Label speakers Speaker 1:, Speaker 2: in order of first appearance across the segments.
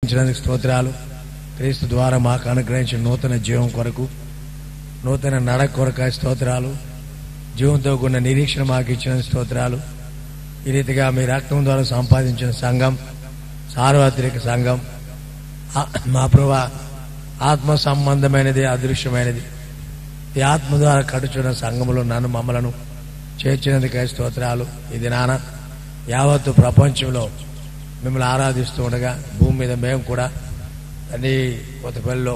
Speaker 1: ఇచ్చినందుకు స్తోత్రాలు క్రీస్తు ద్వారా మాకు అనుగ్రహించిన నూతన జీవం కొరకు నూతన నడక కొరకాయ స్తోత్రాలు జీవంతో కూడిన నిరీక్షణ మాకు ఇచ్చిన స్తోత్రాలు ఈ రీతిగా మీ రక్తం ద్వారా సంపాదించిన సంఘం సార్వత్రిక సంఘం ఆ- మా ప్రభా ఆత్మ సంబంధమైనది అదృశ్యమైనది ఈ ఆత్మ ద్వారా కడుచున్న సంఘములో నన్ను మమ్మలను చేర్చినందుకై స్తోత్రాలు ఇది నాన్న యావత్తు ప్రపంచంలో మిమ్మల్ని ఆరాధిస్తూ ఉండగా భూమి మీద మేము కూడా అన్ని కొత్తపల్లిలో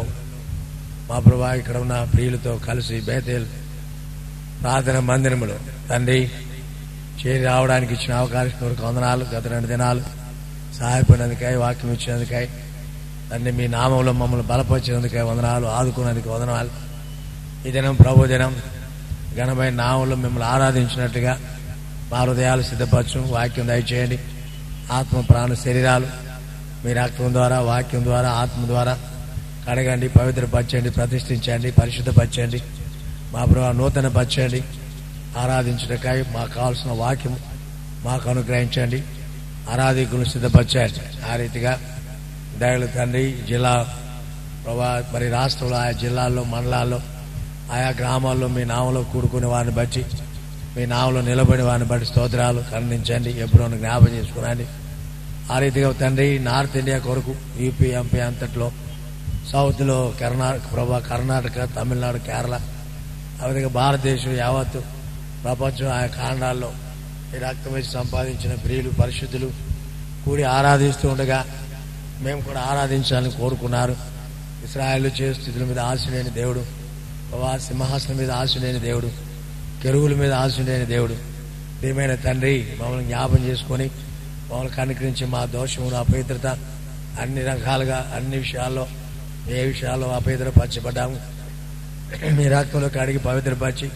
Speaker 1: మా ప్రభా ఇక్కడ ఉన్న ప్రియులతో కలిసి బేతేల్ ప్రార్థన మందిరములో తండ్రి చేరి రావడానికి ఇచ్చిన అవకాశం కొరకు వందనాలు గత రెండు దినాలు సహాయపడినందుకై వాక్యం ఇచ్చినందుకై తండ్రి మీ నామంలో మమ్మల్ని బలపరిచినందుకై వందనాలు ఆదుకున్నందుకు వందనాలు ఈ దినం ప్రభు దినం ఘనమైన నామంలో మిమ్మల్ని ఆరాధించినట్టుగా మా హృదయాలు సిద్ధపరచు వాక్యం దయచేయండి ఆత్మ ప్రాణ శరీరాలు మీ రక్తం ద్వారా వాక్యం ద్వారా ఆత్మ ద్వారా కడగండి పవిత్రపరచండి ప్రతిష్ఠించండి పరిశుద్ధపరచండి మా ప్రభావ నూతన పరచండి ఆరాధించటకాయ మాకు కావాల్సిన వాక్యం మాకు అనుగ్రహించండి ఆరాధికులను సిద్ధపరచండి ఆ రీతిగా దయలు తండ్రి జిల్లా ప్రభా మరి రాష్ట్రంలో ఆయా జిల్లాల్లో మండలాల్లో ఆయా గ్రామాల్లో మీ నామలో కూడుకునే వారిని బట్టి మీ నామలో నిలబడి వారిని బట్టి స్తోత్రాలు ఖండించండి ఎప్పుడో జ్ఞాపం చేసుకునండి ఆ రీతిగా తండ్రి నార్త్ ఇండియా కొరకు యూపీ ఎంపీ అంతట్లో సౌత్లో కర్ణాటక ప్రభా కర్ణాటక తమిళనాడు కేరళ ఆ విధంగా భారతదేశం యావత్తు ప్రపంచం ఆయా కాండాల్లో ఈ రక్తం వేసి సంపాదించిన ప్రియులు పరిశుద్ధులు కూడి ఆరాధిస్తూ ఉండగా మేము కూడా ఆరాధించాలని కోరుకున్నారు ఇస్రాయల్ చే స్థితుల మీద ఆశ లేని దేవుడు ప్రభా సింహాసనం మీద ఆశ లేని దేవుడు కెరువుల మీద ఆశ లేని దేవుడు ప్రియమైన తండ్రి మమ్మల్ని జ్ఞాపం చేసుకొని మమ్మల్ని కనుకరించి మా దోషమును అపవిత్రత అన్ని రకాలుగా అన్ని విషయాల్లో ఏ విషయాల్లో అపవిత్రపరచబడ్డాము మీ రక్తంలో కడిగి పవిత్రపరిచి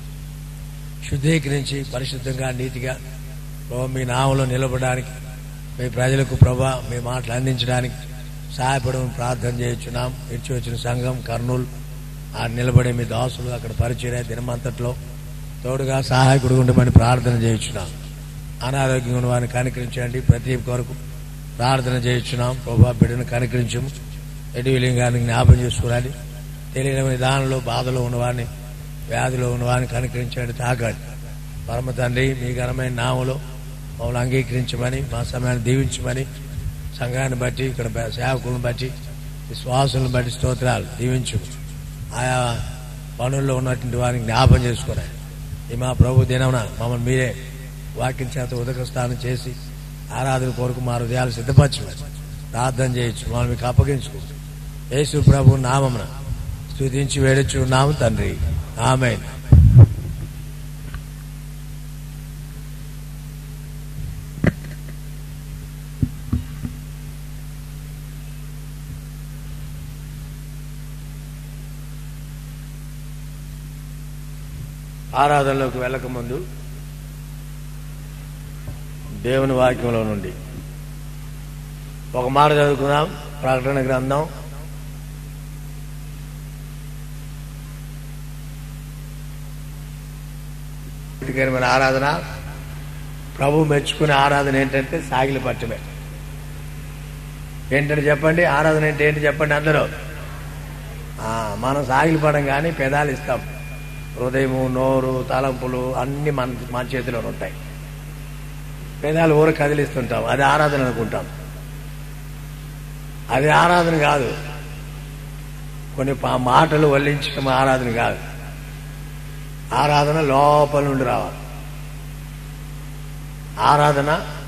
Speaker 1: శుద్ధీకరించి పరిశుద్ధంగా నీతిగా ప్రభా మీ నామంలో నిలబడడానికి మీ ప్రజలకు ప్రభా మీ మాటలు అందించడానికి సహాయపడమని ప్రార్థన చేయించున్నాం ఇచ్చి వచ్చిన సంఘం కర్నూలు ఆ నిలబడే మీ దాసులు అక్కడ పరిచయ దినమంతట్లో తోడుగా సహాయకుడు ఉండమని ప్రార్థన చేయించున్నాం అనారోగ్యం ఉన్న వారిని కనికరించండి ప్రతి కొరకు ప్రార్థన చేయించున్నాం ప్రభా బిడ్డను కనికరించము ఎడివిలింగ్ గారిని జ్ఞాపం చేసుకురాలి తెలియని విధానంలో బాధలో ఉన్నవారిని వ్యాధిలో ఉన్నవారిని కనికరించండి తాకండి పరమ తండ్రి మీ ఘనమైన నామలో మమ్మల్ని అంగీకరించమని మా సమయాన్ని దీవించమని సంఘాన్ని బట్టి ఇక్కడ బ- సేవకులను బట్టి విశ్వాసులను బట్టి స్తోత్రాలు దీవించు ఆయా పనుల్లో ఉన్నటువంటి వారిని జ్ఞాపం చేసుకున్నాయి ఈ మా ప్రభు దినమున మమ్మల్ని మీరే వాక్యం చేత ఉదక స్నానం చేసి ఆరాధన కొరకు మా హృదయాలు సిద్ధపరచమని ప్రార్థన చేయొచ్చు మనం మీకు అప్పగించుకో యేసు ప్రభు నామమున స్తుతించి వేడొచ్చు నామ తండ్రి ఆమె ఆరాధనలోకి వెళ్ళక ముందు దేవుని వాక్యంలో నుండి ఒక మాట చదువుకుందాం ప్రకటన గ్రంథం మన ఆరాధన ప్రభు మెచ్చుకునే ఆరాధన ఏంటంటే సాగిలి పట్టమే ఏంటంటే చెప్పండి ఆరాధన అంటే ఏంటి చెప్పండి అందరూ ఆ, మనం సాగిలి పడం కానీ పెదాలు ఇస్తాం హృదయము నోరు తలంపులు అన్ని మన మన చేతిలో ఉంటాయి పెదాలు ఊరు కదిలిస్తుంటాం అది ఆరాధన అనుకుంటాం అది ఆరాధన కాదు కొన్ని పా- మాటలు వల్లించడం ఆరాధన కాదు ఆరాధన లోపల నుండి రావాలి ఆరాధన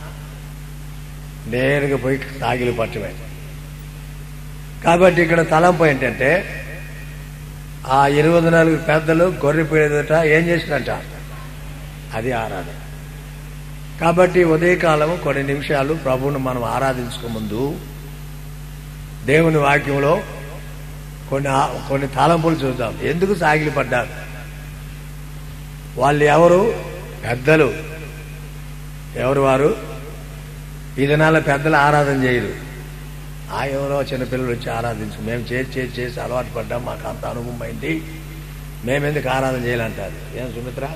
Speaker 1: నేరుగా పోయి సాగిలి పట్టమే కాబట్టి ఇక్కడ తలంపు ఏంటంటే ఆ ఇరవై నాలుగు పెద్దలు గొర్రె పీడట ఏం చేసినట్ట అది ఆరాధన కాబట్టి ఉదయకాలం కొన్ని నిమిషాలు ప్రభువును మనం ఆరాధించక ముందు దేవుని వాక్యంలో కొన్ని ఆ- కొన్ని తలంపులు చూద్దాం ఎందుకు సాగిలి పడ్డారు వాళ్ళు ఎవరు పెద్దలు ఎవరు వారు ఈ దినాల పెద్దలు ఆరాధన చేయరు ఆ ఎవరో చిన్నపిల్లలు వచ్చి ఆరాధించు మేము చేసి చేసి చేసి అలవాటు పడ్డాం మాకు అంత అనుభవం అయింది మేమెందుకు ఆరాధన చేయాలంటారు ఏం సుమిత్ర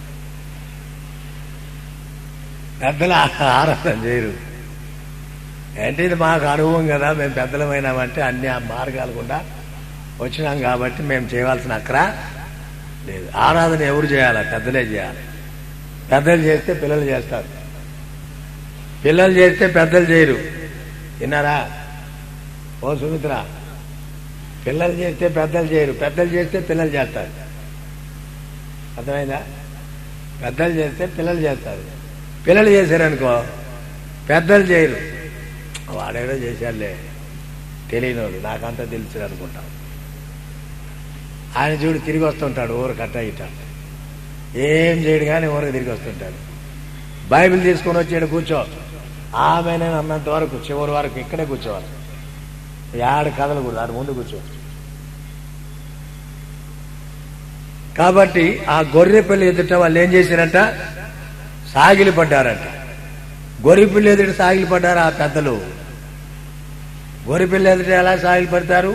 Speaker 1: పెద్దలు ఆరాధన చేయరు అంటే ఇది మాకు అనుభవం కదా మేము పెద్దలమైనామంటే అన్ని ఆ మార్గాలు గుండా వచ్చినాం కాబట్టి మేము చేయవలసిన అక్కర లేదు ఆరాధన ఎవరు చేయాలి పెద్దలే చేయాలి పెద్దలు చేస్తే పిల్లలు చేస్తారు పిల్లలు చేస్తే పెద్దలు చేయరు విన్నారా ఓ సుమిత్ర పిల్లలు చేస్తే పెద్దలు చేయరు పెద్దలు చేస్తే పిల్లలు చేస్తారు అర్థమైందా పెద్దలు చేస్తే పిల్లలు చేస్తారు పిల్లలు చేశారనుకో పెద్దలు చేయరు వాడేదో చేశాడులే తెలియనోడు నాకంతా తెలుసు అనుకుంటాం ఆయన చూడు తిరిగి వస్తుంటాడు ఊరు కట్ట ఇట ఏం చేయడు కానీ ఊరికి తిరిగి వస్తుంటాడు బైబిల్ తీసుకొని వచ్చాడు కూర్చో ఆమె నేను అన్నంత వరకు చివరి వరకు ఇక్కడే కూర్చోవాలి యాడ కథలు కూడా దాని ముందు కూర్చో కాబట్టి ఆ గొర్రె పిల్ల ఎదుట వాళ్ళు ఏం చేశారంట సాగిలి పడ్డారంట గొర్రె పిల్ల ఎదుట సాగిలి పడ్డారు ఆ పెద్దలు గొర్రె పిల్ల ఎదుట ఎలా సాగిలి పడతారు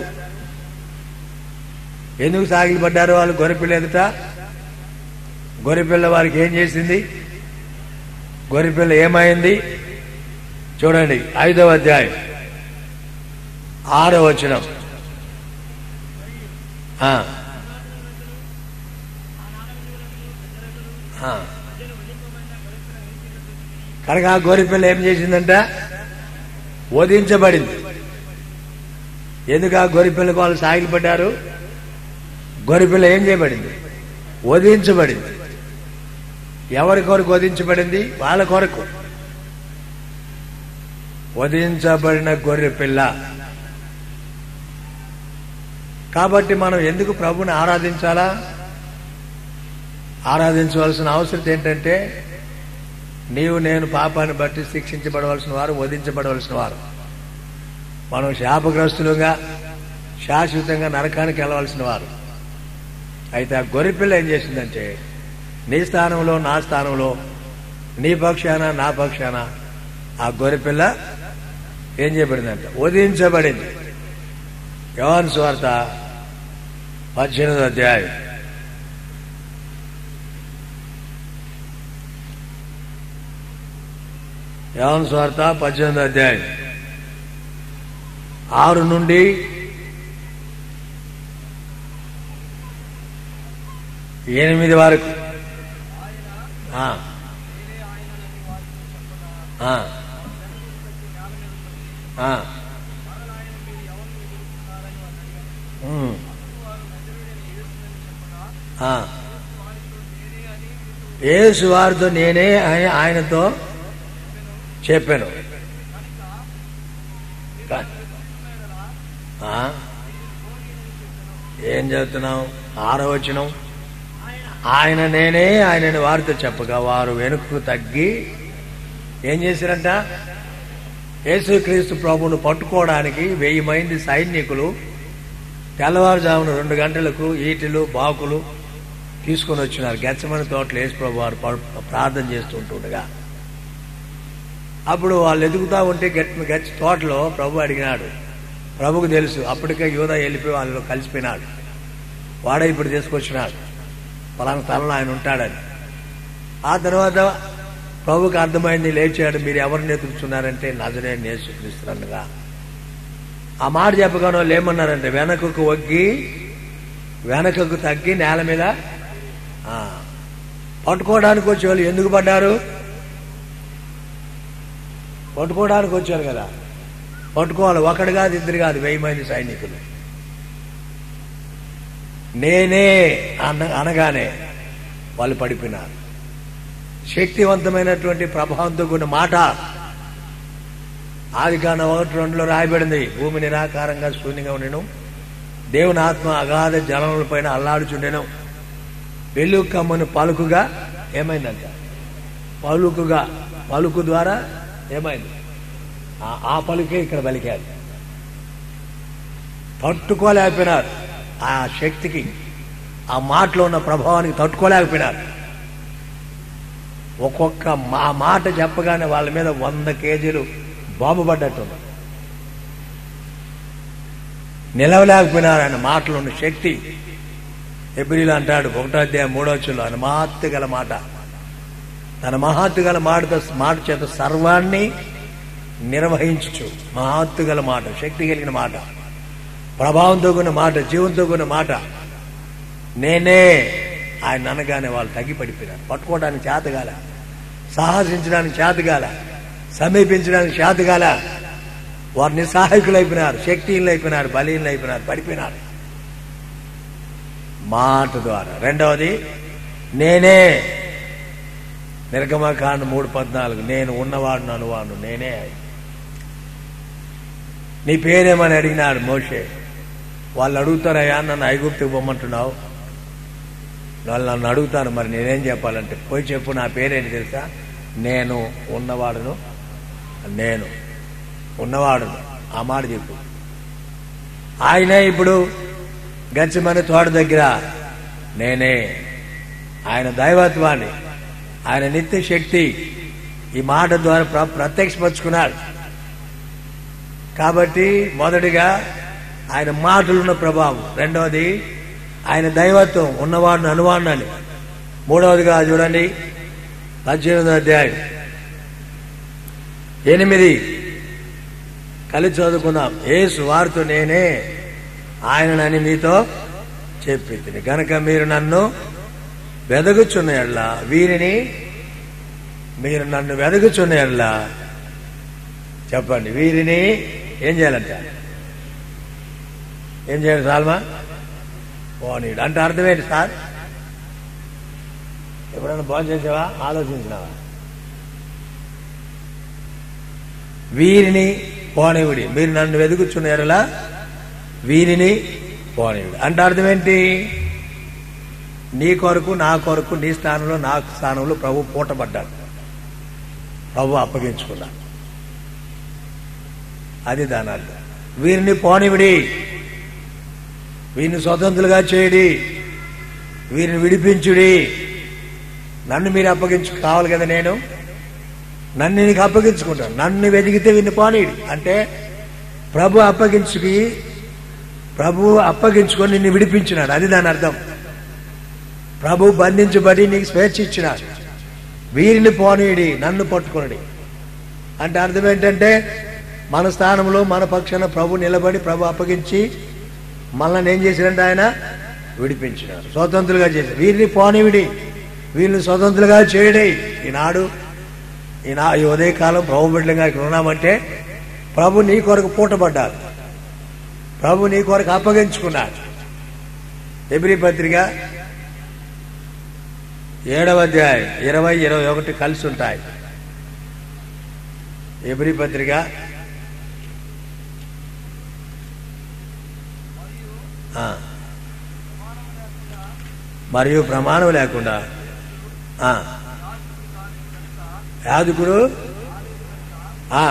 Speaker 1: ఎందుకు సాగిలి పడ్డారు వాళ్ళు గొర్రె పిల్ల ఎదుట గొర్రె పిల్ల వారికి ఏం చేసింది గొర్రె పిల్ల ఏమైంది చూడండి ఐదవ అధ్యాయం ఆరో వచనం ఆ. ఆ. కనుక ఆ గోరిపిల్ల ఏం చేసిందంట వధించబడింది ఎందుకు ఆ గొరిపిల్లకు వాళ్ళు సాగిలపడ్డారు గొరిపిల్ల ఏం చేయబడింది వధించబడింది ఎవరి కొరకు వధించబడింది వాళ్ళ కొరకు వధించబడిన గొర్రె పిల్ల కాబట్టి మనం ఎందుకు ప్రభుని ఆరాధించాలా ఆరాధించవలసిన అవసరం ఏంటంటే నీవు నేను పాపాన్ని బట్టి శిక్షించబడవలసిన వారు వధించబడవలసిన వారు మనం శాపగ్రస్తులుగా శాశ్వతంగా నరకానికి వెళ్ళవలసిన వారు అయితే ఆ గొర్రెపిల్ల ఏం చేసిందంటే నీ స్థానంలో నా స్థానంలో నీ పక్షాన నా పక్షాన ఆ గొర్రెపిల్ల ఏం చేయబడిందంట వధించబడింది యోహాను స్వార్త పద్దెనిమిది అధ్యాయం యోహాను స్వార్త పద్దెనిమిది అధ్యాయం ఆరు నుండి ఎనిమిది వరకు ఆ. ఆ. ఆ. ఉమ్. ఆ. యేసు వారితో నేనే ఆయ- ఆయనతో చెప్పాను కా- ఆ? ఏం చెప్తున్నావు ఆరో వచనం ఆయన నేనే ఆయనని వారితో చెప్పగా వారు వెనుకకు తగ్గి ఏం చేశారంట యేసుక్రీస్తు ప్రభువును పట్టుకోవడానికి వెయ్యి మంది సైనికులు తెల్లవారుజామున రెండు గంటలకు ఈటెలు బాకులు తీసుకొని వచ్చినారు గెచ్చమని తోటలు యేసు ప్రభు వారు ప- ప్రార్థన చేస్తూ ఉంటుండగా అప్పుడు వాళ్ళు ఎదుగుతా ఉంటే గెట్ గచ్చ తోటలో ప్రభు అడిగినాడు ప్రభుకు తెలుసు అప్పటికే యూదా వెళ్ళిపోయి వాళ్ళలో కలిసిపోయినాడు వాడే ఇప్పుడు తీసుకొచ్చినాడు పలానా స్థలంలో ఆయన ఉంటాడని ఆ తర్వాత ప్రభుకి అర్థమైంది లేచాడు మీరు ఎవరిని ఎదుగుతున్నారంటే నజరే నేర్చుకునిస్తున్నానుగా ఆ మాట చెప్పగానే వాళ్ళు ఏమన్నారంటే వెనకకు వగ్గి వెనకకు తగ్గి నేల మీద ఆ, పట్టుకోవడానికి వచ్చే వాళ్ళు ఎందుకు పడ్డారు పట్టుకోవడానికి వచ్చారు కదా పట్టుకోవాలి ఒకడు కాదు ఇద్దరు కాదు వెయ్యి మంది సైనికులు నేనే అన్న అనగానే వాళ్ళు పడిపోయినారు శక్తివంతమైనటువంటి ప్రభావంతో కూడిన మాట ఆది కాన ఒకటి రెండులో రాయబడింది భూమి నిరాకారంగా శూన్యంగా ఉండెను దేవుని ఆత్మ అగాధ జలముల పైన అల్లాడుచుండెను వెలుగు కమ్మను పలుకుగా ఏమైందంట పలుకుగా పలుకు ద్వారా ఏమైంది ఆ- ఆ పలుకే ఇక్కడ పలికారు తట్టుకోలేకపోయినారు ఆ శక్తికి ఆ మాటలో ఉన్న ప్రభావానికి తట్టుకోలేకపోయినారు ఒక్కొక్క మా మాట చెప్పగానే వాళ్ళ మీద వంద కేజీలు బాంబు పడ్డట్టుంది నిలవలేకపోయినారు ఆయన మాటలో ఉన్న శక్తి ఎబ్రిల్ అంటాడు ఒకటో అధ్యాయం మూడో వచ్చులో ఆయన మహత్తు గల మాట తన మహత్తు గల మాటతో మాట చేత సర్వాన్ని నిర్వహించు మహత్తు గల మాట శక్తి కలిగిన మాట ప్రభావంతో కూడిన మాట జీవంతో కూడిన మాట నేనే ఆయన అనగానే వాళ్ళు తగ్గి పడిపోయినారు పట్టుకోవడానికి చేతగాల సాహసించడానికి చేతగాల సమీపించడానికి చేతగాల వారు నిస్సహాయకులైపోయినారు శక్తిహీనులైపోయినారు బలీనులైపోయినారు పడిపోయినారు మాట ద్వారా రెండవది నేనే నిర్గమకాండ మూడు పద్నాలుగు నేను ఉన్నవాడు అనువాడు నేనే నీ పేరేమని అడిగినాడు మోషే వాళ్ళు అడుగుతారయ్యా నన్ను ఐగుప్తికి పొమ్మంటున్నావు వాళ్ళు నన్ను అడుగుతాను మరి నేనేం చెప్పాలంటే పోయి చెప్పు నా పేరేంటి తెలుసా నేను ఉన్నవాడును నేను ఉన్నవాడును ఆ మాట చెప్పు ఆయనే ఇప్పుడు గచ్చిమని తోట దగ్గర నేనే ఆయన దైవత్వాన్ని ఆయన నిత్య శక్తి ఈ మాట ద్వారా ప్ర- ప్రత్యక్షపరుచుకున్నాడు కాబట్టి మొదటిగా ఆయన మాటలున్న ప్రభావం రెండవది ఆయన దైవత్వం ఉన్నవాడిని అనువాడినని మూడవదిగా చూడండి పద్దెనిమిదో అధ్యాయం ఎనిమిది కలిసి చదువుకుందాం ఏసు వారితో నేనే ఆయననని మీతో చెప్పి గనక మీరు నన్ను వెదగుచున్న ఎడ్ల వీరిని మీరు నన్ను వెదగుచున్న ఎడ్ల చెప్పండి వీరిని ఏం చేయాలంట ఏం చేయాలి సాల్మా పోనీడు అంటే అర్థం ఏంటి సార్ ఎప్పుడైనా బాగు చేసావా ఆలోచించినావా వీరిని పోనివుడి మీరు నన్ను వెతుకుచున్నారలా వీరిని పోనివుడి అంటే అర్థం ఏంటి నీ కొరకు నా కొరకు నీ స్థానంలో నా స్థానంలో ప్రభు పూటపడ్డాడు ప్రభు అప్పగించుకున్నాడు అది దాని అర్థం వీరిని పోనివిడి వీరిని స్వతంత్రులుగా చేయడి వీరిని విడిపించుడి నన్ను మీరు అప్పగించు కావాలి కదా నేను నన్ను నీకు అప్పగించుకుంటాను నన్ను వెతికితే వీరిని పోనీడు అంటే ప్రభు అప్పగించుకి ప్రభు అప్పగించుకొని నిన్ను విడిపించినాడు అది దాని అర్థం ప్రభు బంధించబడి నీకు స్వేచ్ఛ ఇచ్చినాడు వీరిని పోనీడి నన్ను పట్టుకునడి అంటే అర్థం ఏంటంటే మన స్థానంలో మన పక్షాన ప్రభు నిలబడి ప్రభు అప్పగించి మనల్ని ఏం చేశారంటే ఆయన విడిపించినారు స్వతంత్రులుగా చేశారు వీరిని పోనివిడి వీరిని స్వతంత్రులుగా చేయడి ఈనాడు ఈనా ఈ ఉదయకాలం ప్రభు బిడ్డగా ఇక్కడ ఉన్నామంటే ప్రభు నీ కొరకు పూటపడ్డారు ప్రభు నీ కొరకు అప్పగించుకున్నాడు ఎబ్రి పత్రిక ఏడవ అధ్యాయం ఇరవై ఇరవై ఒకటి కలిసి ఉంటాయి ఎబ్రి పత్రిక ఆ. మరియు ప్రమాణం లేకుండా ఆ. యాజకుడు ఆ.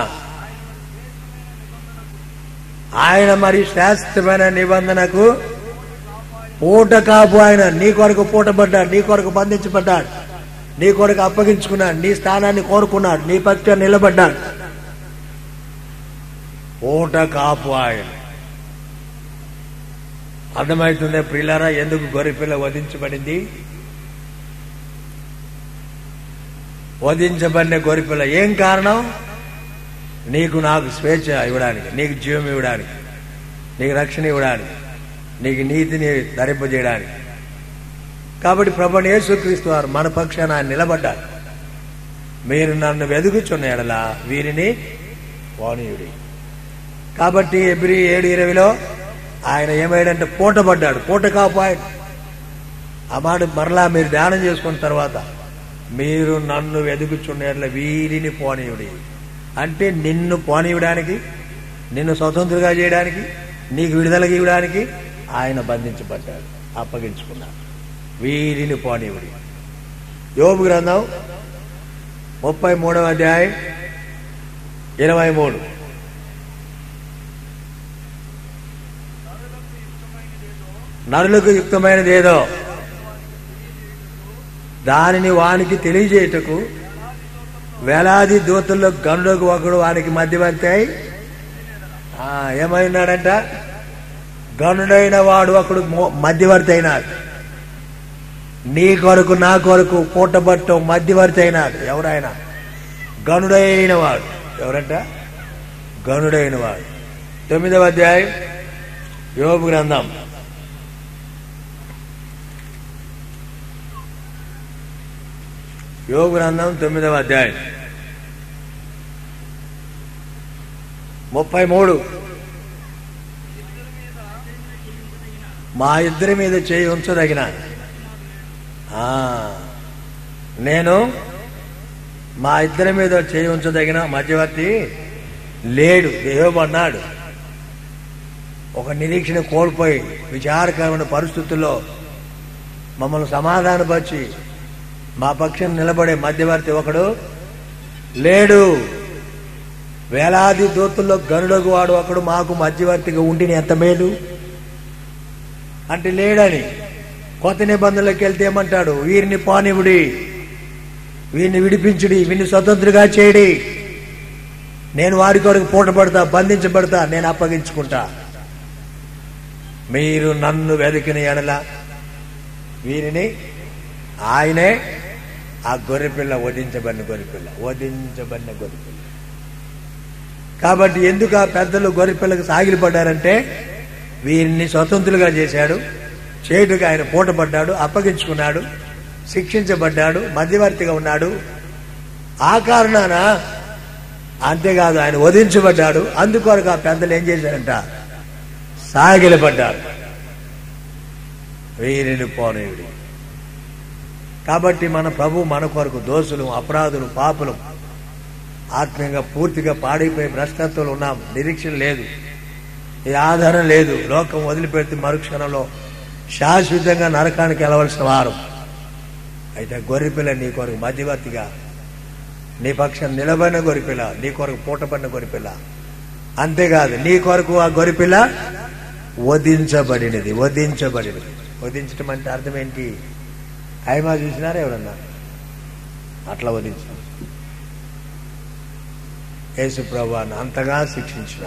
Speaker 1: ఆయన మరి శాస్త్రమైన నిబంధనకు పూట కాపు ఆయన నీ కొరకు పూటపడ్డాడు నీ కొరకు బంధించబడ్డాడు నీ కొరకు అప్పగించుకున్నాడు నీ స్థానాన్ని కోరుకున్నాడు నీ పక్ష నిలబడ్డాడు పూట కాపు ఆయన అర్థమవుతుందే ప్రియులారా ఎందుకు గొర్రెపిల్ల వధించబడింది వధించబడిన గొర్రెపిల్ల ఏం కారణం నీకు నాకు స్వేచ్ఛ ఇవ్వడానికి నీకు జీవం ఇవ్వడానికి నీకు రక్షణ ఇవ్వడానికి నీకు నీతిని ధరింపజేయడానికి కాబట్టి ప్రభు యేసుక్రీస్తు వారు మన పక్షాన ఆయన నిలబడ్డారు మీరు నన్ను వెదుగుచున్న ఎడల వీరిని పోనీయుడి కాబట్టి ఎబ్రి ఏడు ఇరవైలో ఆయన ఏమయ్యాడంటే పూటపడ్డాడు పూట కాపు ఆయన ఆ మాట మరలా మీరు ధ్యానం చేసుకున్న తర్వాత మీరు నన్ను వెదుగుచున్న వీరిని పోనీయుడి అంటే నిన్ను పోనీయడానికి నిన్ను స్వతంత్రుగా చేయడానికి నీకు విడుదల ఇవ్వడానికి ఆయన బంధించబడ్డాడు అప్పగించుకున్నాడు వీరిని పోనీయుడి యోబు గ్రంథం ముప్పై మూడవ అధ్యాయం ఇరవై మూడు నరులకు యుక్తమైనది ఏదో దానిని వానికి తెలియజేయటకు వేలాది దూతల్లో గనుడకు ఒకడు వానికి మధ్యవర్తి అయి ఆ, ఏమైనాడంట గనుడైన వాడు ఒకడు మో- మధ్యవర్తి అయినాడు నీ కొరకు నా కొరకు పూటబట్టం మధ్యవర్తి అయినాడు ఎవరైనా గనుడైన వాడు ఎవరంట గనుడైన వాడు తొమ్మిదవ అధ్యాయం యోగు గ్రంథం యోగు గ్రంథం తొమ్మిదవ అధ్యాయం ముప్పై మూడు మా ఇద్దరి మీద చేయి ఉంచదగిన ఆ, నేను మా ఇద్దరి మీద చేయి ఉంచదగిన మధ్యవర్తి లేడు దేవబన్నాడు ఒక నిరీక్షణ కోల్పోయి విచారకరమైన పరిస్థితుల్లో మమ్మల్ని సమాధానపరిచి మా పక్షం నిలబడే మధ్యవర్తి ఒకడు లేడు వేలాది దూతుల్లో గరుడగు వాడు ఒకడు మాకు మధ్యవర్తిగా ఉండిని ఎంత మేలు అంటే లేడని కొత్త నిబంధనలోకి వెళ్తే ఏమంటాడు వీరిని పానివుడి వీరిని విడిపించుడి వీరిని స్వతంత్రగా చేయడి నేను వారి కొరకు పూటపడతా బంధించబడతా నేను అప్పగించుకుంటా మీరు నన్ను వెతికిన ఎడల వీరిని ఆయనే ఆ గొర్రెపిల్ల వధించబడిన గొర్రెపిల్ల వధించబడిన గొర్రెపిల్ల కాబట్టి ఎందుకు ఆ పెద్దలు గొర్రెపిల్లకు సాగిలిపడ్డారంటే వీరిని స్వతంత్రులుగా చేశాడు చేటుగా ఆయన పూటపడ్డాడు అప్పగించుకున్నాడు శిక్షించబడ్డాడు మధ్యవర్తిగా ఉన్నాడు ఆ కారణాన అంతేకాదు ఆయన వధించబడ్డాడు అందుకొరకు ఆ పెద్దలు ఏం చేశారంట సాగిలపడ్డారు వీరిని పోనేయుడు కాబట్టి మన ప్రభు మన కొరకు దోషులు అపరాధులు పాపులు ఆత్మీయంగా పూర్తిగా పాడైపోయి భ్రష్టత్వాలు ఉన్నాం నిరీక్షణ లేదు ఈ ఆధారం లేదు లోకం వదిలిపెడితే మరుక్షణంలో శాశ్వతంగా నరకానికి వెళ్ళవలసిన వారు అయితే గొర్రెపిల్ల నీ కొరకు మధ్యవర్తిగా నీ పక్షం నిలబడిన గొరిపిల్ల నీ కొరకు పూటపడిన గొరిపిల్ల అంతేకాదు నీ కొరకు ఆ గొరిపిల్ల వధించబడినది వధించబడినది వధించటం అంటే అర్థం ఏంటి ఆయమా చూసినారా ఎవరన్నా అట్లా వధించు యేసు ప్రభువాన్ని అంతగా శిక్షించిన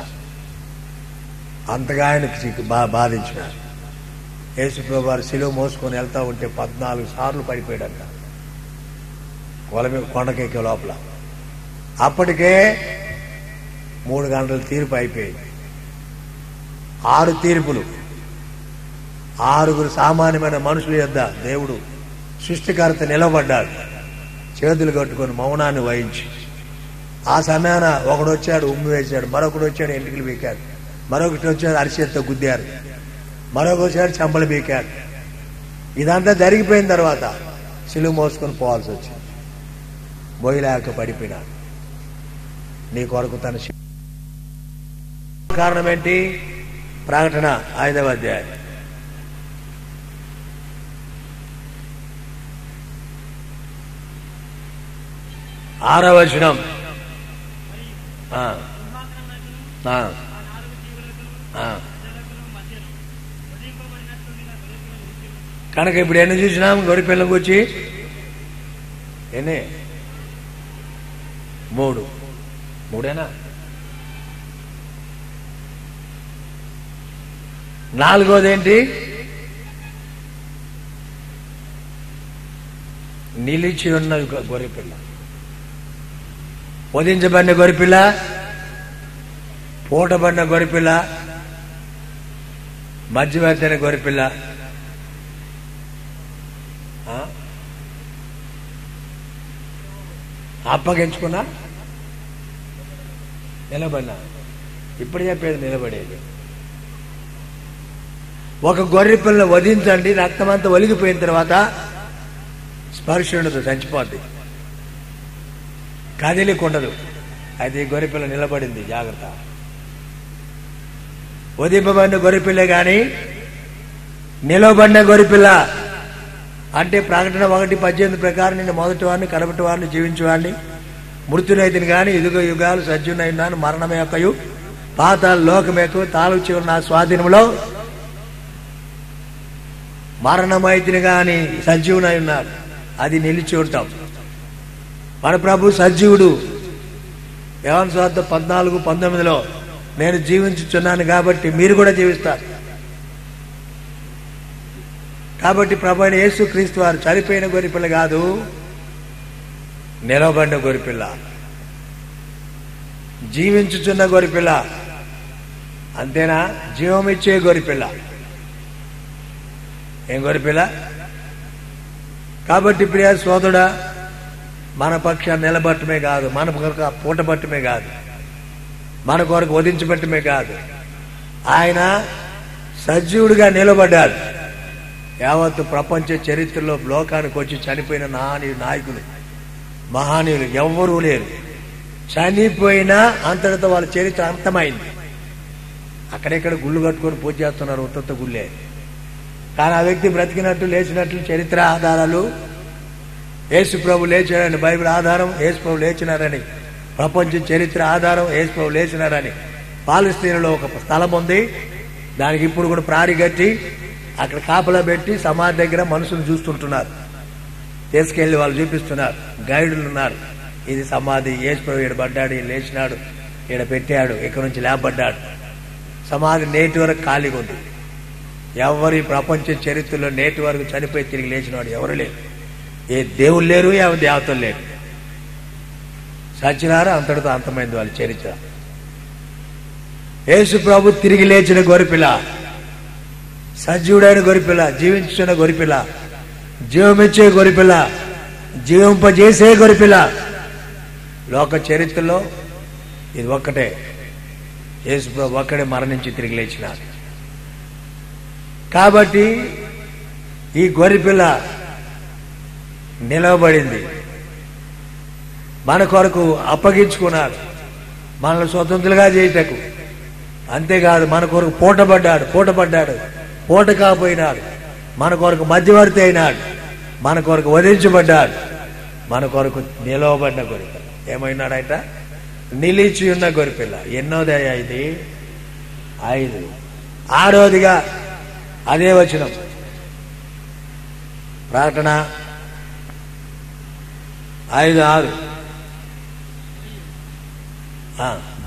Speaker 1: అంతగా ఆయనకు శిక్ష- బా బాధించిన యేసు ప్రభు వారు శిలువ మోసుకొని వెళ్తా ఉంటే పద్నాలుగు సార్లు పడిపోయాడంట కొల మీద కొండకెక్కే లోపల అప్పటికే మూడు గంటల తీర్పు అయిపోయింది ఆరు తీర్పులు ఆరుగురు సామాన్యమైన మనుషుల యొద్ద దేవుడు సృష్టికర్త నిలబడ్డాడు చేతులు కట్టుకొని మౌనాన్ని వహించి ఆ సమయాన ఒకడు వచ్చాడు ఉమ్మి వేశాడు మరొకడు వచ్చాడు ఎంటికలు పీకాడు మరొకటి వచ్చాడు అరిచేత్తో గుద్దారు మరొక వచ్చాడు చెంపలు పీకాడు ఇదంతా జరిగిపోయిన తర్వాత సిలువు మోసుకొని పోవాల్సి వచ్చింది బొయ్యలేక పడిపోయినాడు నీ కొరకు తన శి- కారణం ఏంటి ప్రకటన ఐదవ అధ్యాయం ఆరవ వచనం ఆ, ఆ, ఆ. కనుక ఇప్పుడు ఎన్ని చూసినాం గొరి పిల్లకి వచ్చి ఎన్ని మూడు మూడేనా నాలుగోది ఏంటి నిలిచి ఉన్న గొ- గొర్రెపిల్ల వధించబడిన గొర్రెపిల్ల పూటబడిన గొర్రెపిల్ల మధ్యవర్తైన గొర్రెపిల్ల ఆ? అప్పగించుకున్నా నిలబడినా ఇప్పుడు చెప్పేది నిలబడేది ఒక గొర్రె పిల్ల వధించండి రక్తమంతా ఒలిగిపోయిన తర్వాత స్పర్శ ఉండదు చచ్చిపోద్ది కదిలికుండదు అయితే ఈ గొర్రె పిల్ల నిలబడింది జాగ్రత్త వధింపబడిన గొర్రెపిల్ల గాని నిలవబడిన గొర్రెపిల్ల అంటే ప్రకటన ఒకటి పద్దెనిమిది ప్రకారం నేను మొదటి వాడిని కడపటి వాడిని జీవించేవాడిని మృత్యునైతిని కానీ ఇదిగో యుగాలు సజ్జునైనాను మరణం యొక్కయు పాతాల లోకం యొక్క తాలూచి ఉన్న స్వాధీనంలో మరణమైతిని గాని సజీవునై ఉన్నారు అది నిలిచి ఉంటాం మన ప్రభు సజీవుడు యవన్ స్వార్థ పద్నాలుగు పంతొమ్మిదిలో నేను జీవించుచున్నాను కాబట్టి మీరు కూడా జీవిస్తారు కాబట్టి ప్రభు అయిన యేసు క్రీస్తు వారు చనిపోయిన గొరిపిల్ల కాదు నిలవబడిన గొరిపిల్ల జీవించుచున్న గొరిపిల్ల అంతేనా జీవం ఇచ్చే గొరిపిల్ల ఏం గొరిపిల్ల కాబట్టి ప్రియ సోదరుడా మన పక్షాన్ని నిలబట్టమే కాదు మన కొరకు పూట పట్టమే కాదు మన కొరకు వధించబట్టమే కాదు ఆయన సజీవుడిగా నిలబడ్డాడు యావత్తు ప్రపంచ చరిత్రలో లోకానికి వచ్చి చనిపోయిన నాని నాయకులు మహానీయులు ఎవ్వరూ లేరు చనిపోయినా అంతటితో వాళ్ళ చరిత్ర అంతమైంది అక్కడెక్కడ గుళ్ళు కట్టుకొని పూజ చేస్తున్నారు ఉత్తత్త గుళ్ళే కానీ ఆ వ్యక్తి బ్రతికినట్టు లేచినట్లు చరిత్ర ఆధారాలు యేసు ప్రభు లేచాడని బైబిల్ ఆధారం యేసు ప్రభు లేచినారని ప్రపంచ చరిత్ర ఆధారం యేసు ప్రభు లేచినారని పాలస్తీనలో ఒక స్థలం ఉంది దానికి ఇప్పుడు కూడా ప్రారి కట్టి అక్కడ కాపలా పెట్టి సమాధి దగ్గర మనుషులు చూస్తుంటున్నారు తీసుకెళ్లి వాళ్ళు చూపిస్తున్నారు గైడులు ఉన్నారు ఇది సమాధి యేసు ప్రభు ఈడ పడ్డాడు ఈడ లేచినాడు ఈడ పెట్టాడు ఇక్కడ నుంచి లేపడ్డాడు సమాధి నేటి వరకు ఖాళీగా ఉంది ఎవరి ప్రపంచ చరిత్రలో నేటి వరకు చనిపోయి తిరిగి లేచినవాడు ఎవరు లేరు ఏ దేవుళ్ళు లేరు ఏ దేవతలు లేరు సచ్చినారు అంతటితో అంతమైంది వాళ్ళ చరిత్ర యేసు ప్రభు తిరిగి లేచిన గొరిపిల్ల సజీవుడైన గొరిపిల్ల జీవించున్న గొరిపిల్ల జీవమిచ్చే గొరిపిల్ల జీవింపజేసే గొరిపిల్ల లోక చరిత్రలో ఇది ఒక్కటే యేసు ప్రభు ఒక్కడే మరణించి తిరిగి లేచినారు కాబట్టి ఈ గొర్రెపిల్ల నిలవబడింది మన కొరకు అప్పగించుకున్నారు మనల్ని స్వతంత్రులుగా చేయటకు అంతేకాదు మన కొరకు పూటపడ్డాడు పూటపడ్డాడు పూట కాపోయినాడు మన కొరకు మధ్యవర్తి అయినాడు మన కొరకు వధించబడ్డాడు మన కొరకు నిలవబడిన గొరిపిల్ల ఏమైనాడట నిలిచి ఉన్న గొరిపిల్ల ఎన్నోదయ ఇది ఐదు ఆరోదిగా అదే వచనం ప్రకటన ఐదు ఆరు ఆ.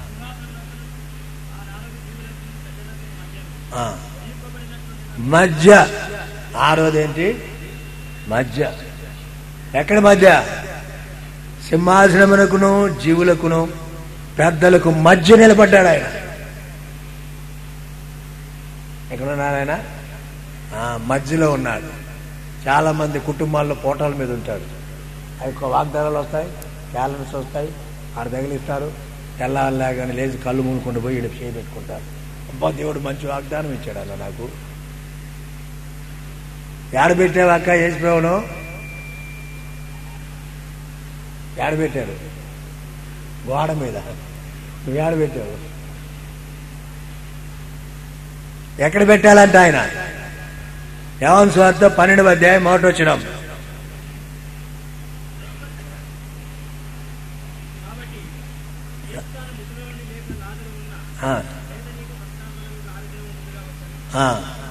Speaker 1: ఆ. మధ్య ఆరోదేంటి మధ్య ఎక్కడ మధ్య సింహాసనమునకును జీవులకును పెద్దలకు మధ్య నిలబడ్డాడు ఆయన ఎక్కడున్నాడు ఆయన ఆ, మధ్యలో ఉన్నాడు చాలా మంది కుటుంబాల్లో పోటాల మీద ఉంటాడు అవి ఒక వాగ్దానాలు వస్తాయి క్యాలెండర్స్ వస్తాయి ఆడ తగిలిస్తారు తెల్లారలాగానే లేచి కళ్ళు మూనుకుంటూ పోయి ఈడ చేయి పెట్టుకుంటారు అబ్బా దేవుడు మంచి వాగ్దానం ఇచ్చాడు అన్న నాకు ఏడ పెట్టావు అక్క ఏసు ప్రభును ఏడ పెట్టారు గోడ మీద నువ్వు ఏడ పెట్టావు ఎక్కడ పెట్టాలంట ఆయన యవన్ స్వార్థ పన్నెండు అధ్యాయం మొదటి వచ్చినాం ఆ. ఆ.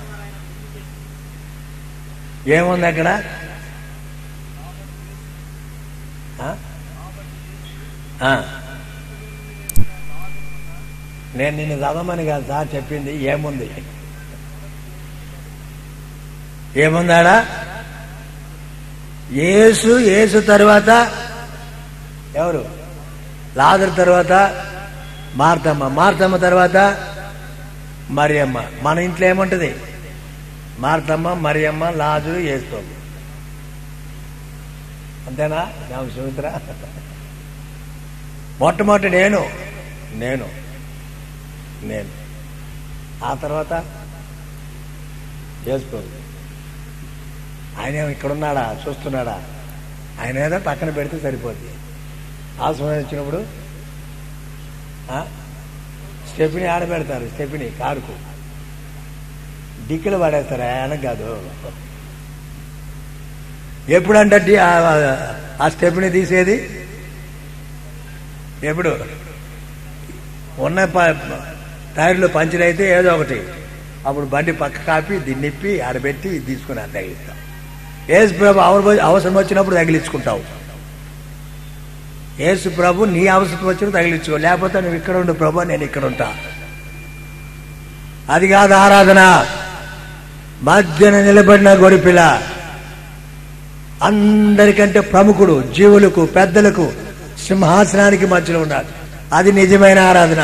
Speaker 1: ఏముంది అక్కడ ఆ? ఆ. నేను నిన్ను చదవమని కాదు సార్ చెప్పింది ఏముంది ఏముందాడా యేసు యేసు తర్వాత ఎవరు లాదర్ తర్వాత మార్తమ్మ మార్తమ్మ తర్వాత మరియమ్మ మన ఇంట్లో ఏముంటది మార్తమ్మ మరియమ్మ లాజరు యేసు అంతేనా నాకు సుమిత్ర మొట్టమొదటి నేను నేను నేను ఆ తర్వాత చేసుకోరు ఆయన ఏమో ఇక్కడున్నాడా చూస్తున్నాడా ఆయన ఏదో పక్కన పెడితే సరిపోద్ది ఆశ్రమం వచ్చినప్పుడు ఆ? స్టెప్ని ఆడబెడతారు స్టెప్ని కారుకు డిక్కలు పడేస్తారు ఆయన కాదు ఎప్పుడంటే డి- ఆ- ఆ స్టెప్ని తీసేది ఎప్పుడు ఉన్న ప- టైర్లు పంచర్ అయితే ఏదో ఒకటి అప్పుడు బండి పక్క కాపి దిన్నిప్పి ఆడబెట్టి తీసుకుని అది తగిలిస్తాం ఏసు ప్రభు అవసరం అవసరం వచ్చినప్పుడు తగిలించుకుంటావు ఏసు ప్రభు నీ అవసరం వచ్చినప్పుడు తగిలించుకో లేకపోతే నువ్వు ఇక్కడ ఉండు ప్రభు నేను ఇక్కడ ఉంటా అది కాదు ఆరాధన మధ్యన నిలబడిన గొరిపిల్ల అందరికంటే ప్రముఖుడు జీవులకు పెద్దలకు సింహాసనానికి మధ్యలో ఉన్నాడు అది నిజమైన ఆరాధన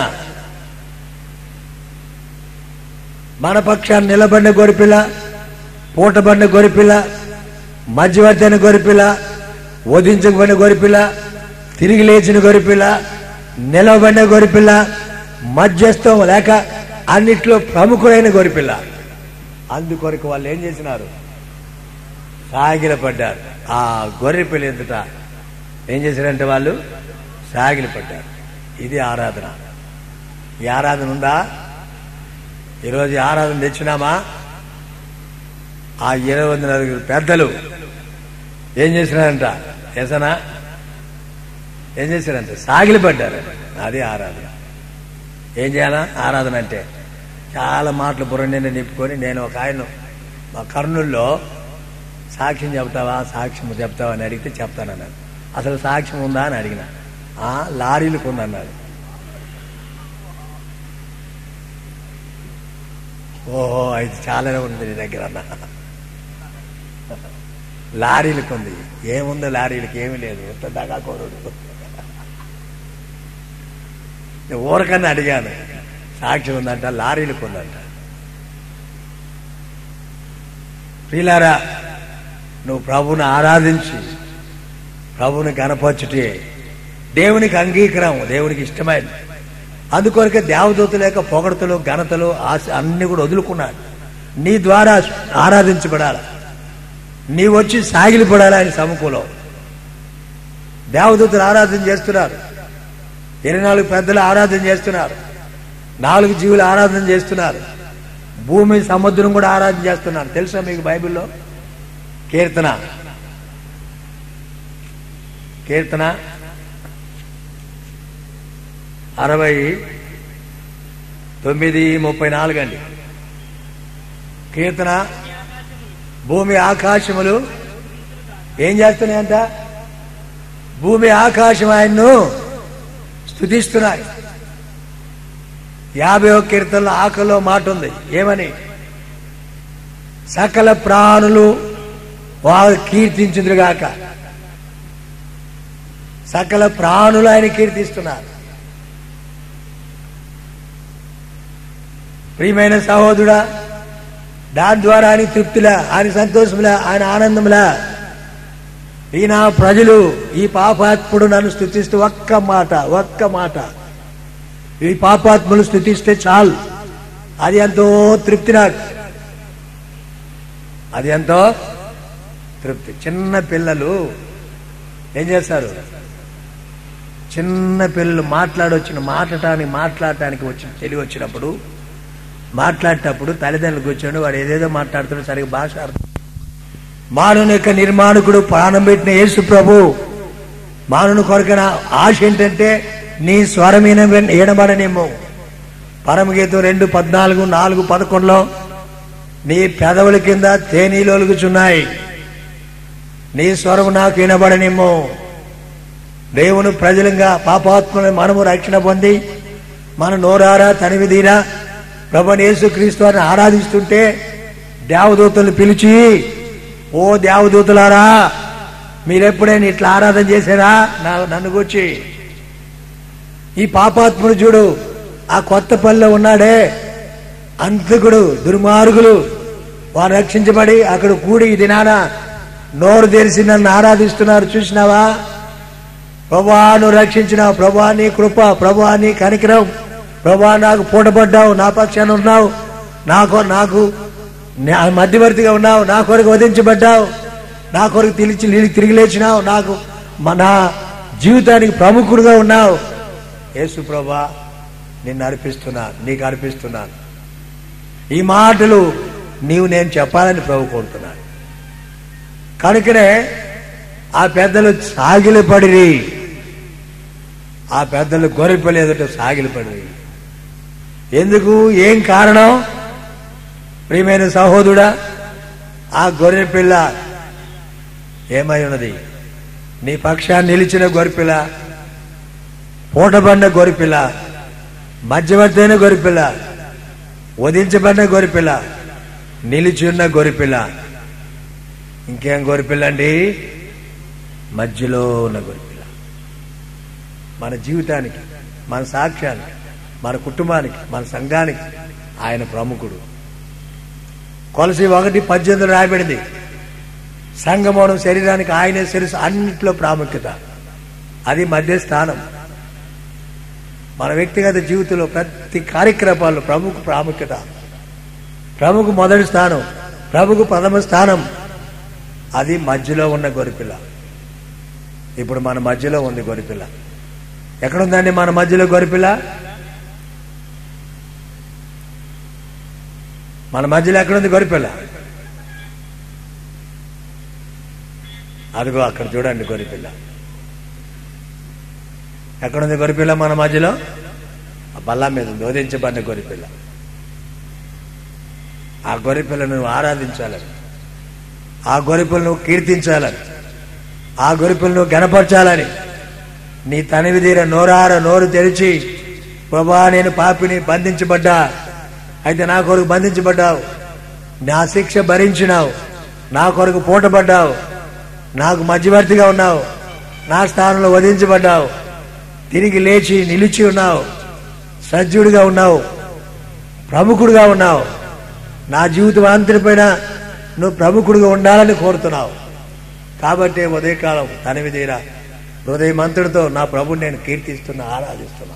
Speaker 1: మన పక్షాన్ని నిలబడిన గొరిపిల్ల పూటబడిన గొరిపిల్ల మధ్యవర్తైన గొరిపిల్ల వధించకపోయిన గొరిపిల్ల తిరిగి లేచిన గొరిపిల్ల నిలబడిన గొరిపిల్ల మధ్యస్థం లేక అన్నిట్లో ప్రముఖుడైన గొరిపిల్ల అందుకొరకు వాళ్ళు ఏం చేసినారు సాగిల పడ్డారు ఆ గొర్రె పిల్ల ఎదుట ఏం చేశారంటే వాళ్ళు సాగిలి పడ్డారు ఇది ఆరాధన ఈ ఆరాధన ఉందా ఈరోజు ఈ ఆరాధన తెచ్చినామా ఆ ఇరవై వంద నలుగురు పెద్దలు ఏం చేసినారంట ఎసనా ఏం చేశారంట సాగిలి పడ్డారు అది ఆరాధన ఏం చేయాలా ఆరాధన అంటే చాలా మాటలు బుర్రని నింపుకొని నేను ఒక ఆయన మా కర్నూల్లో సాక్ష్యం చెప్తావా సాక్ష్యం చెప్తావా అని అడిగితే చెప్తానన్నాడు అసలు సాక్ష్యం ఉందా అని అడిగిన ఆ లారీలకు ఉందన్నాడు ఓహో ఇది చాలానే ఉంది నీ దగ్గర అన్న లారీలకు ఉంది ఏముందో లారీలకు ఏమీ లేదు ఎంత దగాకోరుడు నేను ఊరకన్నా అడిగాను సాక్ష్యం ఉందంట లారీలకు ఉందంట ప్రియులారా నువ్వు ప్రభుని ఆరాధించి ప్రభుని కనపరచుటే దేవునికి అంగీకారం దేవునికి ఇష్టమైంది అందుకొరకే దేవదూతల యొక్క పొగడతలు ఘనతలు ఆశ అన్ని కూడా వదులుకున్నాడు నీ ద్వారా ఆరాధించబడాలి నీ వచ్చి సాగిలిపడాలి ఆయన సముఖంలో దేవదూతలు ఆరాధన చేస్తున్నారు ఇరవై నాలుగు పెద్దలు ఆరాధన చేస్తున్నారు నాలుగు జీవులు ఆరాధన చేస్తున్నారు భూమి సముద్రం కూడా ఆరాధన చేస్తున్నారు తెలుసా మీకు బైబిల్లో కీర్తన కీర్తన అరవై తొమ్మిది ముప్పై నాలుగు అండి కీర్తన భూమి ఆకాశములు ఏం చేస్తున్నాయంట భూమి ఆకాశం ఆయన్ను స్థుతిస్తున్నాయి యాభై ఒక కీర్తనలో ఆకలో మాట ఉంది ఏమని సకల ప్రాణులు వారు కీర్తించుదురుగాక సకల ప్రాణులు ఆయన కీర్తిస్తున్నారు ప్రియమైన సహోదరుడా దాని ద్వారా ఆయన తృప్తిలా ఆయన సంతోషములా ఆయన ఆనందములా ఈయన ప్రజలు ఈ పాపాత్ముడు నన్ను స్థుతిస్తూ ఒక్క మాట ఒక్క మాట ఈ పాపాత్ములు స్థుతిస్తే చాలు అది ఎంతో తృప్తి నాకు అది ఎంతో తృప్తి చిన్న పిల్లలు ఏం చేస్తారు చిన్న పిల్లలు మాట్లాడొచ్చిన మాట్లాడటానికి మాట్లాడటానికి వచ్చిన తెలివి వచ్చినప్పుడు మాట్లాడేటప్పుడు తల్లిదండ్రులు కూర్చొని వాడు ఏదేదో మాట్లాడుతున్నాడు సరిగ్గా భాష అర్థం మానవుని యొక్క నిర్మాణకుడు ప్రాణం పెట్టిన యేసు ప్రభు మానవుని కొరకన ఆశ ఏంటంటే నీ స్వరమైన ఏడబడనేమో పరమగీతం రెండు పద్నాలుగు నాలుగు పదకొండులో నీ పెదవుల కింద తేనీలోలుగుచున్నాయి నీ స్వరం నాకు వినబడనేమో దేవుని ప్రజలంగా పాపాత్మని మనము రక్షణ పొంది మన నోరారా తనివిదీరా ప్రభుని యేసుక్రీస్తు వారిని ఆరాధిస్తుంటే దేవదూతలు పిలిచి ఓ దేవదూతలారా మీరెప్పుడైనా ఇట్లా ఆరాధన చేశారా నా నన్ను కూర్చి ఈ పాపాత్ముడు చూడు ఆ కొత్త పల్లెలో ఉన్నాడే అంతకుడు దుర్మార్గులు వారు రక్షించబడి అక్కడ కూడి ఈ దినాన నోరు తెరిచి నన్ను ఆరాధిస్తున్నారు చూసినావా ప్రభా నువ్వు రక్షించినావు ప్రభా నీ కృప ప్రభా నీ కనికరం ప్రభా నాకు పూటపడ్డావు నా పక్షాన ఉన్నావు నాకు నాకు నా మధ్యవర్తిగా ఉన్నావు నా కొరకు వధించబడ్డావు నా కొరకు తిరిగి తిరిగి తిరిగి లేచినావు నాకు మన జీవితానికి ప్రముఖుడుగా ఉన్నావు యేసు ప్రభా నిన్ను అర్పిస్తున్నాను నీకు అర్పిస్తున్నాను ఈ మాటలు నీవు నేను చెప్పాలని ప్రభు కోరుతున్నాను కనుకనే ఆ పెద్దలు సాగిలపడిరి ఆ పెద్దలు గొర్రెపల్లి ఎదుట సాగిలపడిరి ఎందుకు ఏం కారణం ప్రియమైన సహోదరుడా ఆ గొర్రె పిల్ల ఏమై ఉన్నది నీ పక్షాన్ని నిలిచిన గొర్రెపిల్ల పూటబడిన గొర్రెపిల్ల మధ్యవర్తైన గొర్రెపిల్ల వధించబడిన గొర్రెపిల్ల నిలిచి ఉన్న గొర్రెపిల్ల ఇంకేం గొర్రెపిల్ల అండి మధ్యలో ఉన్న గొర్రెపిల్ల మన జీవితానికి మన సాక్ష్యానికి మన కుటుంబానికి మన సంఘానికి ఆయన ప్రముఖుడు కొలసి ఒకటి పద్దెనిమిది రాయబడింది సంగమోనం శరీరానికి ఆయనే శిరస్సు అన్నింటిలో ప్రాముఖ్యత అది మధ్య స్థానం మన వ్యక్తిగత జీవితంలో ప్రతి కార్యక్రమాల్లో ప్రముఖ ప్రాముఖ్యత ప్రముఖ మొదటి స్థానం ప్రముఖ ప్రథమ స్థానం అది మధ్యలో ఉన్న గొరిపిల్ల ఇప్పుడు మన మధ్యలో ఉంది గొరిపిల్ల ఎక్కడుందండి మన మధ్యలో గొరిపిల్ల మన మధ్యలో ఎక్కడుంది గొరిపిల్ల అదిగో అక్కడ చూడండి గొరిపిల్ల ఎక్కడుంది గొరిపిల్ల మన మధ్యలో ఆ బల్లా మీద ఉంది ఓదించబడిన గొరిపిల్ల ఆ గొరిపిల్లను నువ్వు ఆరాధించాలని ఆ గొరిపిల్లను నువ్వు కీర్తించాలని ఆ గొరిపిల్లను నువ్వు గనపరచాలని నీ తనివి తీర నోరార నోరు తెరిచి ప్రభా నేను పాపిని బంధించబడ్డా అయితే నా కొరకు బంధించబడ్డావు నా శిక్ష భరించినావు నా కొరకు పూటపడ్డావు నాకు మధ్యవర్తిగా ఉన్నావు నా స్థానంలో వధించబడ్డావు తిరిగి లేచి నిలిచి ఉన్నావు సజ్జుడిగా ఉన్నావు ప్రముఖుడుగా ఉన్నావు నా జీవితం అంతటిపైన నువ్వు ప్రముఖుడిగా ఉండాలని కోరుతున్నావు కాబట్టి ఉదయకాలం తనివి తీరా హృదయమంతుడితో నా ప్రభుని నేను కీర్తిస్తున్నా ఆరాధిస్తున్నా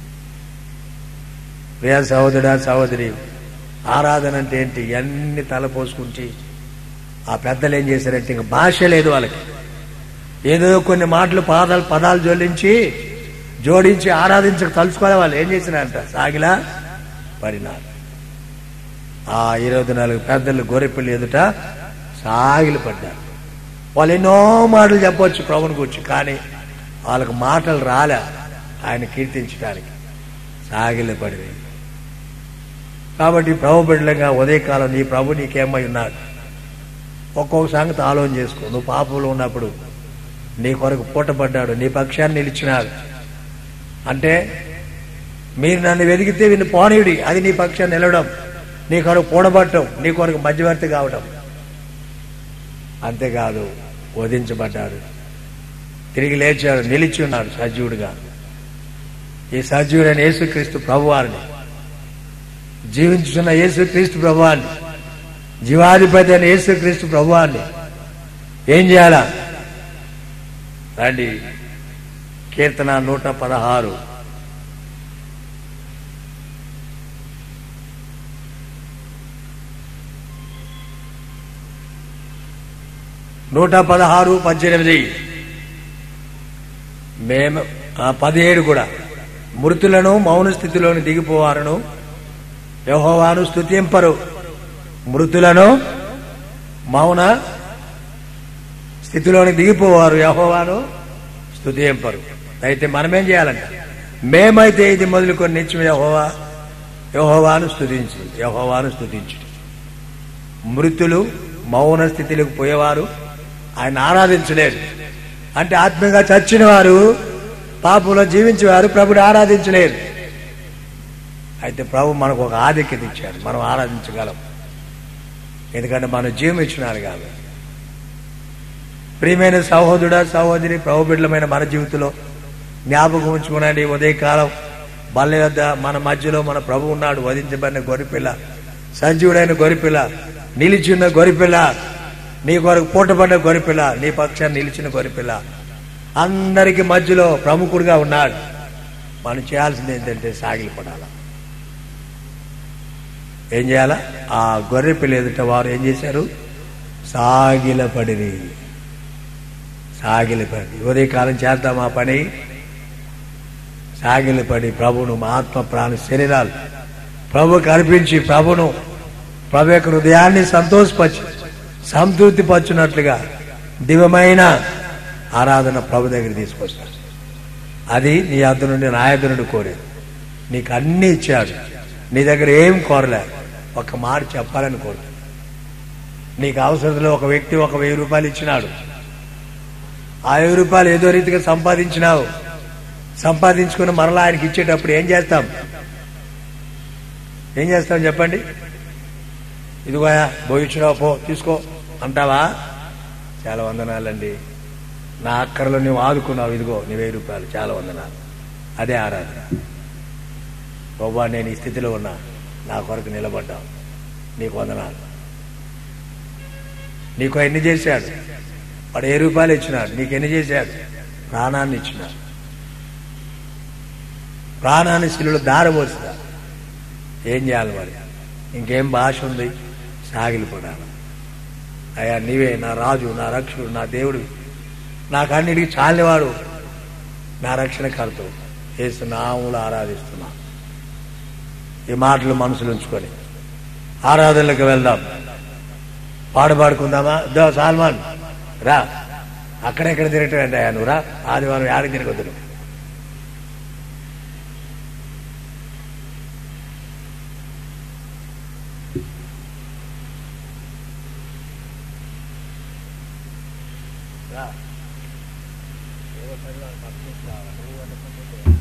Speaker 1: ప్రియ సహోదరుడా సహోదరి ఆరాధన అంటే ఏంటి అన్ని తలపోసుకుంటే ఆ పెద్దలు ఏం చేశారంటే ఇంక భాష లేదు వాళ్ళకి ఏదో కొన్ని మాటలు పాదాలు పదాలు జోడించి జోడించి ఆరాధించక తలుచుకోలే వాళ్ళు ఏం చేసినారంట సాగిలా పడినారు ఆ ఇరవై నాలుగు పెద్దలు గొర్రెపిల్లి ఎదుట సాగిలు పడ్డారు వాళ్ళు ఎన్నో మాటలు చెప్పొచ్చు ప్రభుని గురించి కానీ వాళ్ళకి మాటలు రాలే ఆయన కీర్తించడానికి సాగిలు పడినాయి కాబట్టి ప్రభు బిడ్డలుగా ఉదయకాలం నీ ప్రభు నీకేమై ఉన్నాడు ఒక్కొక్క సంగతి ఆలోచన చేసుకో నువ్వు పాపంలో ఉన్నప్పుడు నీ కొరకు పూటపడ్డాడు నీ పక్షాన్ని నిలిచినాడు అంటే మీరు నన్ను వెతికితే వీళ్ళు పోనీయుడి అది నీ పక్షాన్ని నిలవడం నీ కొరకు పూడబట్టం నీ కొరకు మధ్యవర్తి కావడం అంతేకాదు వధించబడ్డాడు తిరిగి లేచాడు నిలిచి ఉన్నాడు సజీవుడిగా ఈ సజీవుడైన యేసుక్రీస్తు ప్రభువారిని జీవించుతున్న యేసుక్రీస్తు ప్రభువాన్ని జీవాధిపతి అయిన యేసుక్రీస్తు ప్రభువాన్ని ఏం చేయాలా రండి కీర్తన నూట పదహారు నూట పదహారు పద్దెనిమిది మేము ఆ, పదిహేడు కూడా మృతులను మౌన స్థితిలోని దిగిపోవారును యహోవాను స్తుతింపరు మృతులను మౌన స్థితిలోని దిగిపోవారు యహోవాను స్తుతింపరు అయితే మనమేం చేయాలంట మేమైతే ఇది మొదలుకొని నిత్యం యహోవా యహోవాను స్తుతించు యహోవాను స్తుతించు మృతులు మౌన స్థితిలోకి పోయేవారు ఆయన ఆరాధించలేరు అంటే ఆత్మీయంగా చచ్చిన వారు పాపంలో జీవించేవారు ప్రభుడు ఆరాధించలేరు అయితే ప్రభు మనకు ఒక ఆధిక్యత ఇచ్చాడు మనం ఆరాధించగలం ఎందుకంటే మనం జీవం ఇచ్చినారు కాబట్టి ప్రియమైన సహోదరుడా సహోదరి ప్రభు బిడ్డలమైన మన జీవితంలో జ్ఞాపకం ఉంచుకునండి ఉదయకాలం బల్ల యొద్ద మన మధ్యలో మన ప్రభు ఉన్నాడు వధించబడిన గొరిపిల్ల సంజీవుడైన గొరిపిల్ల నిలిచిన గొరిపిల్ల నీ కొరకు పూటపడిన గొరిపిల్ల నీ పక్షాన్ని నిలిచిన గొరిపిల్ల అందరికి మధ్యలో ప్రముఖుడుగా ఉన్నాడు మనం చేయాల్సింది ఏంటంటే సాగిలి పడాల ఏం చేయాలా ఆ గొర్రె పిల్ల ఎదుట వారు ఏం చేశారు సాగిలపడిరి సాగిలపడి ఉదయకాలం చేద్దాం ఆ పని సాగిలపడి ప్రభును మా ఆత్మ ప్రాణ శరీరాలు ప్రభుకు అర్పించి ప్రభును ప్రభు యొక్క హృదయాన్ని సంతోషపరిచి సంతృప్తి పరచున్నట్లుగా దివ్యమైన ఆరాధన ప్రభు దగ్గర తీసుకొస్తాడు అది నీ అద్దు నుండి నా అద్దు నుండి కోరేది నీకు అన్ని ఇచ్చాడు నీ దగ్గర ఏం కోరలే ఒక మాట చెప్పాలని కోరుతాడు నీకు అవసరంలో ఒక వ్యక్తి ఒక వెయ్యి రూపాయలు ఇచ్చినాడు ఆ వెయ్యి రూపాయలు ఏదో రీతిగా సంపాదించినావు సంపాదించుకుని మరలా ఆయనకి ఇచ్చేటప్పుడు ఏం చేస్తాం ఏం చేస్తాం చెప్పండి ఇదిగోయా భోయించినావు పో తీసుకో అంటావా చాలా వందనాలండి నా అక్కరలో నువ్వు ఆదుకున్నావు ఇదిగో నీ వెయ్యి రూపాయలు చాలా వందనాలు అదే ఆరాధన ప్రభా నేను ఈ స్థితిలో ఉన్నా నా కొరకు నిలబడ్డావు నీకు వందనాలు నీకు ఎన్ని చేశాడు వాడు ఏ రూపాయలు ఇచ్చినాడు నీకు ఎన్ని చేశాడు ప్రాణాన్ని ఇచ్చినాడు ప్రాణాన్ని శిలులో దారబోసినాడు ఏం చేయాలి మరి ఇంకేం భాష ఉంది సాగిలిపడాలి అయ్యా నీవే నా రాజు నా రక్షుడు నా దేవుడు నాకు అన్నిటికీ చాలినవాడు నా రక్షణ కర్తవు వేసి నాములు ఆరాధిస్తున్నా ఈ మాటలు మనసులో ఉంచుకొని ఆరాధనలకు వెళ్దాం పాడు పాడుకుందామా దో సాల్మాన్ రా అక్కడెక్కడ తిరగటం అయ్యా నువ్వు రా ఆదివారం యాడికి తిరగొద్దు రా ఏవో పని వాళ్ళు పక్కకి రావాలి. నువ్వు అనుకుంటే